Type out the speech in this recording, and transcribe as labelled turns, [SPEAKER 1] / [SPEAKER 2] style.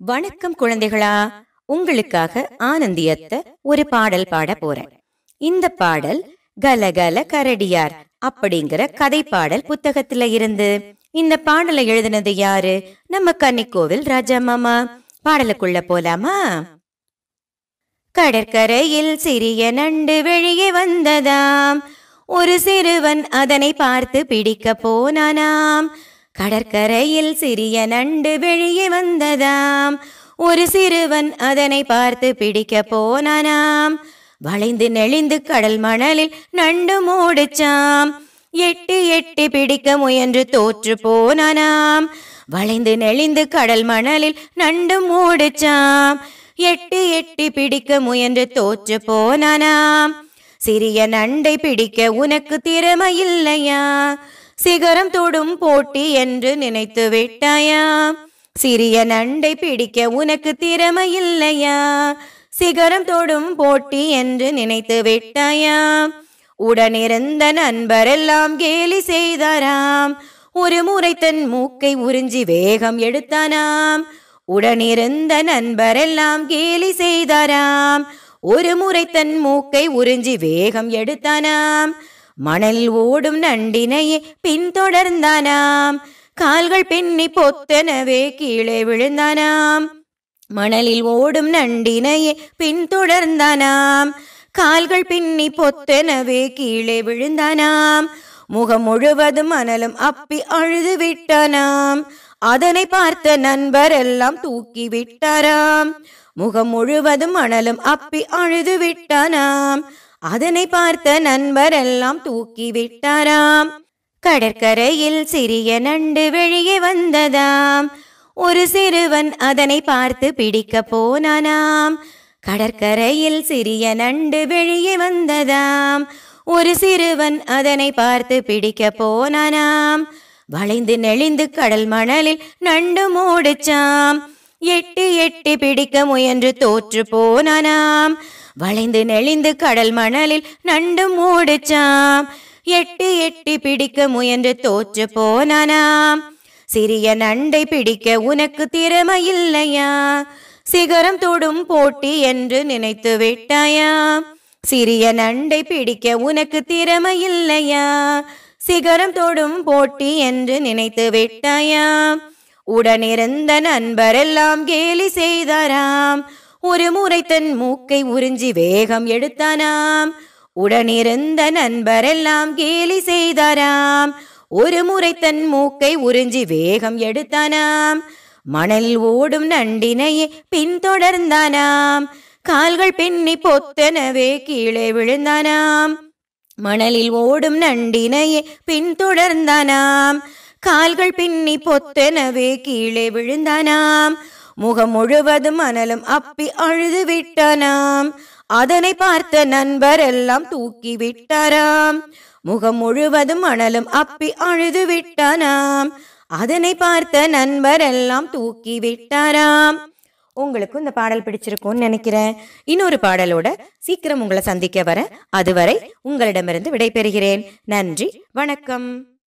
[SPEAKER 1] வணக்கம் குழந்தைகளா உங்களுக்காக ஆனந்தியத்த ஒரு பாடல் பாட போறேன் இந்த பாடல் கலகல கரடியார் அப்படிங்கிற கதை பாடல் புத்தகத்துல இருந்து இந்த பாடலை எழுதினது யாரு நம்ம கன்னிக்கோவில் ராஜா மாமா பாடலுக்குள்ள போலாமா கடற்கரையில் சிறிய நண்டு வெளியே வந்ததாம் ஒரு சிறுவன் அதனை பார்த்து பிடிக்க போனானாம் கடற்கரையில் சிறிய நண்டு வெளியே வந்ததாம் ஒரு சிறுவன் அதனை பார்த்து பிடிக்க போனானாம் வளைந்து நெளிந்து கடல் மணலில் நண்டு மூடிச்சாம் எட்டி எட்டி பிடிக்க முயன்று தோற்று போனானாம் வளைந்து நெளிந்து கடல் மணலில் நண்டு மூடிச்சாம் எட்டி எட்டி பிடிக்க முயன்று தோற்று போனானாம் சிறிய நண்டை பிடிக்க உனக்கு திறமை இல்லையா சிகரம் தொடும் போட்டி என்று நினைத்து விட்டாயா சிறிய நண்டை பிடிக்க உனக்கு திறமை இல்லையா சிகரம் தொடும் போட்டி என்று நினைத்து விட்டாயா உடனிருந்த நண்பரெல்லாம் கேலி செய்தாராம் ஒரு முறை தன் மூக்கை உறிஞ்சி வேகம் எடுத்தானாம் உடனிருந்த நண்பரெல்லாம் கேலி செய்தாராம் ஒரு முறை தன் மூக்கை உறிஞ்சி வேகம் எடுத்தானாம் மணலில் ஓடும் நண்டினையே பின்தொடர்ந்தானாம் கால்கள் பின்னி பொத்தனவே கீழே விழுந்தானாம் மணலில் ஓடும் நண்டினையே பின்தொடர்ந்தானாம் கால்கள் பின்னி பொத்தனவே கீழே விழுந்தானாம் முகம் முழுவதும் மணலும் அப்பி அழுது விட்டானாம் அதனை பார்த்த நண்பர் எல்லாம் தூக்கி விட்டாராம் முகம் முழுவதும் மணலும் அப்பி அழுது விட்டானாம் அதனை பார்த்த நண்பர் எல்லாம் தூக்கி விட்டாராம் கடற்கரையில் சிறிய நண்டு வெளியே வந்ததாம் ஒரு சிறுவன் அதனை பார்த்து பிடிக்க போனானாம் கடற்கரையில் சிறிய நண்டு வெளியே வந்ததாம் ஒரு சிறுவன் அதனை பார்த்து பிடிக்க போனானாம் வளைந்து நெளிந்து கடல் மணலில் நண்டு மூடிச்சாம் எட்டி எட்டி பிடிக்க முயன்று தோற்று போனானாம் வளைந்து நெளிந்து கடல் மணலில் நண்டு மூடிச்சாம் எட்டி எட்டி பிடிக்க முயன்று தோற்று போனானாம் சிறிய நண்டை பிடிக்க உனக்கு திறமை இல்லையா சிகரம் தொடும் போட்டி என்று நினைத்து விட்டாயா சிறிய நண்டை பிடிக்க உனக்கு திறமை இல்லையா சிகரம் தொடும் போட்டி என்று நினைத்து விட்டாயா உடனிருந்த நண்பரெல்லாம் கேலி செய்தாராம் ஒரு முறை தன் மூக்கை உறிஞ்சி வேகம் எடுத்தானாம் உடனிருந்த நண்பரெல்லாம் கேலி செய்தாராம் ஒரு முறை தன் மூக்கை உறிஞ்சி வேகம் எடுத்தானாம் மணலில் ஓடும் நண்டினையே பின்தொடர்ந்தானாம் கால்கள் பின்னி பொத்தனவே கீழே விழுந்தானாம் மணலில் ஓடும் நண்டினையே பின்தொடர்ந்தானாம் கால்கள் பின்னி பொத்தனவே கீழே விழுந்தானாம் முகம் முழுவதும் மணலும் அப்பி அழுது விட்டானாம் அதனை பார்த்த நண்பர் எல்லாம் தூக்கி விட்டாராம் முகம் முழுவதும் மணலும் அப்பி அழுது விட்டானாம் அதனை பார்த்த நண்பர் எல்லாம் தூக்கி விட்டாராம் உங்களுக்கும் இந்த பாடல் பிடிச்சிருக்கும்னு நினைக்கிறேன் இன்னொரு பாடலோட சீக்கிரம் உங்களை சந்திக்க வர அதுவரை உங்களிடமிருந்து விடைபெறுகிறேன் நன்றி வணக்கம்